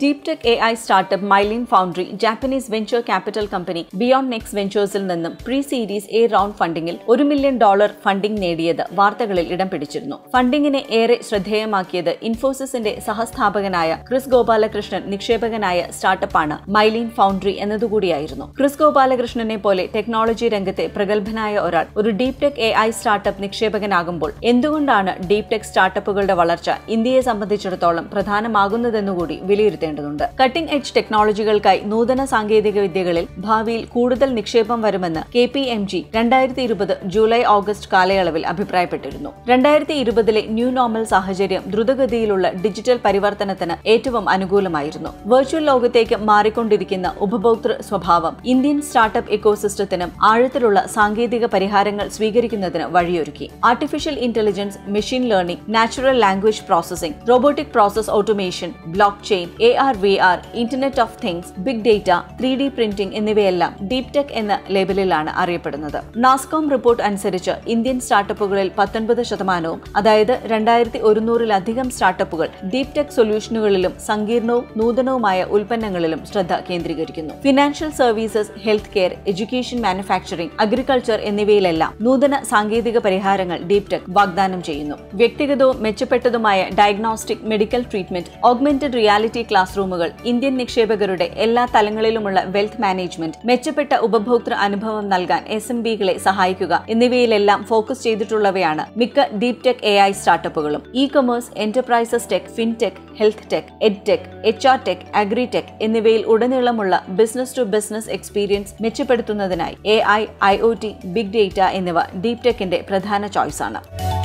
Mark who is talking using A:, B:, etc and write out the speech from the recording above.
A: deep tech A I startup Mylin Foundry Japanese venture capital company Beyond Next വെഞ്ചേഴ്സിൽ നിന്നും pre series A round ഫണ്ടിംഗിൽ ഒരു million dollar funding നേടിയത് വാർത്തകളിൽ ഇടം പിടിച്ചിരുന്നു ഫണ്ടിംഗിനെ ഏറെ ശ്രദ്ധേയമാക്കിയത് ഇൻഫോസിസിന്റെ സഹസ്ഥാപകനായ ക്രിസ് ഗോപാലകൃഷ്ണൻ നിക്ഷേപകനായ സ്റ്റാർട്ടപ്പാണ് മൈലിൻ ഫൗണ്ടറി എന്നതുകൂടിയായിരുന്നു ക്രിസ് ഗോപാലകൃഷ്ണനെ പോലെ ടെക്നോളജി രംഗത്തെ പ്രഗത്ഭനായ ഒരാൾ ഒരു deep tech A I startup നിക്ഷേപകനാകുമ്പോൾ എന്തുകൊണ്ടാണ് ഡീപ് ടെക് സ്റ്റാർട്ടപ്പുകളുടെ വളർച്ച ഇന്ത്യയെ സംബന്ധിച്ചിടത്തോളം പ്രധാനമാകുന്നതെന്നുകൂടി വിലയിരുത്തേണ്ടതുണ്ട് കട്ടിംഗ് എഡ്ജ് ടെക്നോളജികൾക്കായി നൂതന സാങ്കേതിക വിദ്യകളിൽ ഭാവിയിൽ കൂടുതൽ നിക്ഷേപം വരുമെന്ന് കെ പി എം ജി രണ്ടായിരത്തി ഇരുപത് ജൂലൈ ഓഗസ്റ്റ് കാലയളവിൽ അഭിപ്രായപ്പെട്ടിരുന്നു രണ്ടായിരത്തി ഇരുപതിലെ ന്യൂ നോർമൽ സാഹചര്യം ദ്രുതഗതിയിലുള്ള ഡിജിറ്റൽ പരിവർത്തനത്തിന് ഏറ്റവും അനുകൂലമായിരുന്നു വെർച്വൽ ലോകത്തേക്ക് മാറിക്കൊണ്ടിരിക്കുന്ന ഉപഭോക്തൃ സ്വഭാവം ഇന്ത്യൻ സ്റ്റാർട്ടപ്പ് ഇക്കോസിസ്റ്റത്തിനും ആഴത്തിലുള്ള സാങ്കേതിക പരിഹാരങ്ങൾ സ്വീകരിക്കുന്നതിന് വഴിയൊരുക്കി artificial intelligence machine learning natural language processing robotic process automation blockchain A R V R internet of things big data three D printing എന്നിവയെല്ലാം ഡീപ് ടെക് എന്ന ലേബലിലാണ് അറിയപ്പെടുന്നത് നാസ്കോം റിപ്പോർട്ട് അനുസരിച്ച് ഇന്ത്യൻ സ്റ്റാർട്ടപ്പുകളിൽ പത്തൊൻപത് ശതമാനവും അതായത് രണ്ടായിരത്തി ഒരുന്നൂറിലധികം സ്റ്റാർട്ടപ്പുകൾ ഡീപ് ടെക് സൊല്യൂഷനുകളിലും സങ്കീർണവും നൂതനവുമായ ഉൽപ്പന്നങ്ങളിലും ശ്രദ്ധ കേന്ദ്രീകരിക്കുന്നു financial services health care education manufacturing agriculture എന്നിവയിലെല്ലാം നൂതന സാങ്കേതിക പരിഹാരങ്ങൾ ഡീപ് ടെക് വാഗ്ദാനം ചെയ്യുന്നു വ്യക്തിഗതവും മെച്ചപ്പെട്ടതുമായ diagnostic medical treatment augmented reality class റൂമുകൾ ഇന്ത്യൻ നിക്ഷേപകരുടെ എല്ലാ തലങ്ങളിലുമുള്ള വെൽത്ത് മാനേജ്മെന്റ് മെച്ചപ്പെട്ട ഉപഭോക്തൃ അനുഭവം നൽകാൻ എസ് എം ബികളെ സഹായിക്കുക എന്നിവയിലെല്ലാം ഫോക്കസ് ചെയ്തിട്ടുള്ളവയാണ് മിക്ക ഡീപ് ടെക് എ ഐ സ്റ്റാർട്ടപ്പുകളും e commerce enterprises tech fintech health tech edtech H R tech agritech എന്നിവയിൽ ഉടനീളമുള്ള ബിസിനസ് ടു ബിസിനസ് എക്സ്പീരിയൻസ് മെച്ചപ്പെടുത്തുന്നതിനായി A I I O T big data എന്നിവ deep ടെക്കിന്റെ പ്രധാന ചോയ്സാണ്